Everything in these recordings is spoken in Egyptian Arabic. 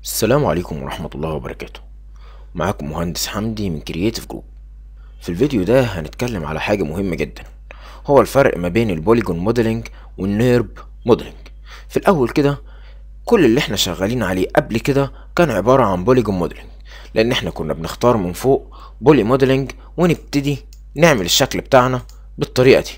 السلام عليكم ورحمة الله وبركاته معاكم مهندس حمدي من كرييتيف جروب في الفيديو ده هنتكلم على حاجة مهمة جدا هو الفرق ما بين البوليجون موديلنج والنيرب موديلنج في الأول كده كل اللي احنا شغالين عليه قبل كده كان عبارة عن بوليجون موديلنج لأن احنا كنا بنختار من فوق بولي موديلنج ونبتدي نعمل الشكل بتاعنا بالطريقة دي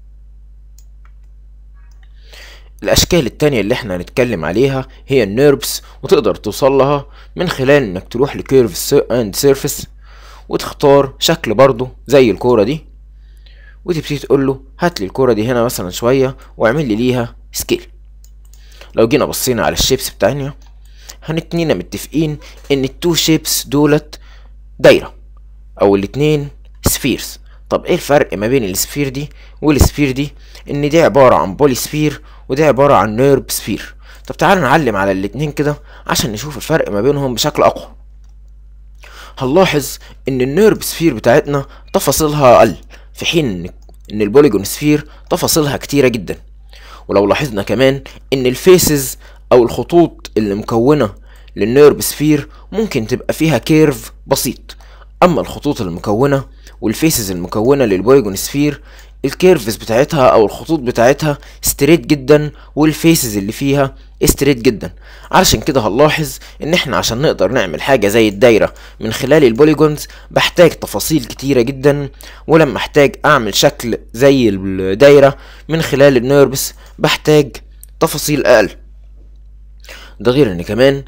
الاشكال التانية اللي احنا هنتكلم عليها هي النيربس وتقدر توصل لها من خلال انك تروح لكيرف اند سيرفيس وتختار شكل برضو زي الكورة دي وتبتدي تقول له هات لي الكورة دي هنا مثلا شوية واعمل لي ليها سكيل لو جينا بصينا على الشيبس بتاعنا هنتنينا متفقين ان التو شيبس دولت دايرة او الاتنين سفيرز طب ايه الفرق ما بين السفير دي والسفير دي ان دي عبارة عن بولي سفير ودي عبارة عن نيرب سفير طب تعالى نعلم على الاتنين كده عشان نشوف الفرق ما بينهم بشكل اقوى هنلاحظ ان النيرب سفير بتاعتنا تفاصيلها اقل في حين ان ان البوليجون سفير تفاصيلها كتيرة جدا ولو لاحظنا كمان ان الفيسز او الخطوط اللي مكونة للنيرب سفير ممكن تبقى فيها كيرف بسيط اما الخطوط المكونة والفيسز المكونة للبوليجون سفير الكيرفز بتاعتها او الخطوط بتاعتها ستريت جدا والفيسز اللي فيها ستريت جدا علشان كده هنلاحظ ان احنا عشان نقدر نعمل حاجة زي الدايرة من خلال البوليجونز بحتاج تفاصيل كتيرة جدا ولما احتاج اعمل شكل زي الدايرة من خلال النيربس بحتاج تفاصيل اقل ده غير ان كمان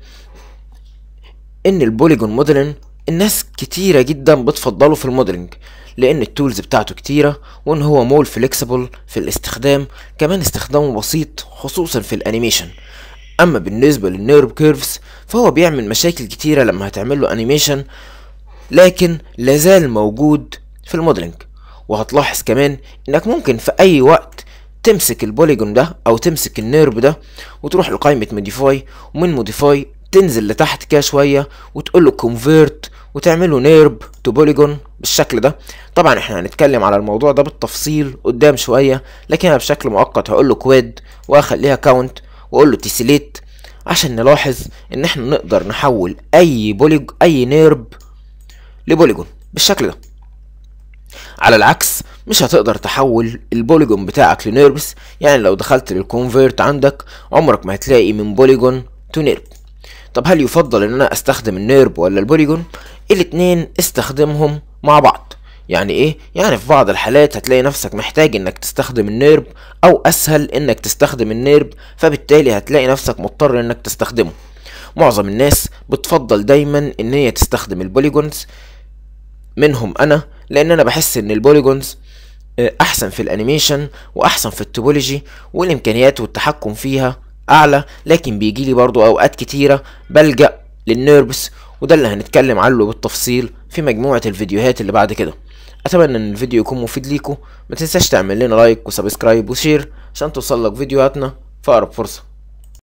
ان البوليجون موديلن الناس كتيرة جدا بتفضله في الموديلنج لان التولز بتاعته كتيرة وان هو مول فليكسيبل في الاستخدام كمان استخدامه بسيط خصوصا في الانيميشن اما بالنسبة للنيرب كيرفز فهو بيعمل مشاكل كتيرة لما هتعمل له انيميشن لكن لازال موجود في الموديلنج وهتلاحظ كمان انك ممكن في اي وقت تمسك البوليجون ده او تمسك النيرب ده وتروح لقائمة موديفاي ومن موديفاي تنزل لتحت كده شوية وتقول له كونفيرت وتعمله نيرب تو بوليجون بالشكل ده طبعا احنا هنتكلم على الموضوع ده بالتفصيل قدام شوية لكن انا بشكل مؤقت هقول له كواد واخليها كاونت واقول له تيسيليت عشان نلاحظ ان احنا نقدر نحول اي بوليج اي نيرب لبوليجون بالشكل ده على العكس مش هتقدر تحول البوليجون بتاعك لنيربس يعني لو دخلت للكونفيرت عندك عمرك ما هتلاقي من بوليجون تو نيرب طب هل يفضل ان انا استخدم النيرب ولا البوليجون الاتنين استخدمهم مع بعض يعني ايه يعني في بعض الحالات هتلاقي نفسك محتاج انك تستخدم النيرب او اسهل انك تستخدم النيرب فبالتالي هتلاقي نفسك مضطر انك تستخدمه معظم الناس بتفضل دايما ان هي تستخدم البوليجونز منهم انا لان انا بحس ان البوليجونز احسن في الانيميشن واحسن في التوبولوجي والامكانيات والتحكم فيها اعلى لكن بيجي لي برضو اوقات كتيرة بلجأ للنيربس وده اللي هنتكلم عنه بالتفصيل في مجموعة الفيديوهات اللي بعد كده اتمنى ان الفيديو يكون مفيد ليكم ما تنساش تعمل لنا لايك وسبسكرايب وشير عشان توصل لك فيديوهاتنا في اقرب فرصه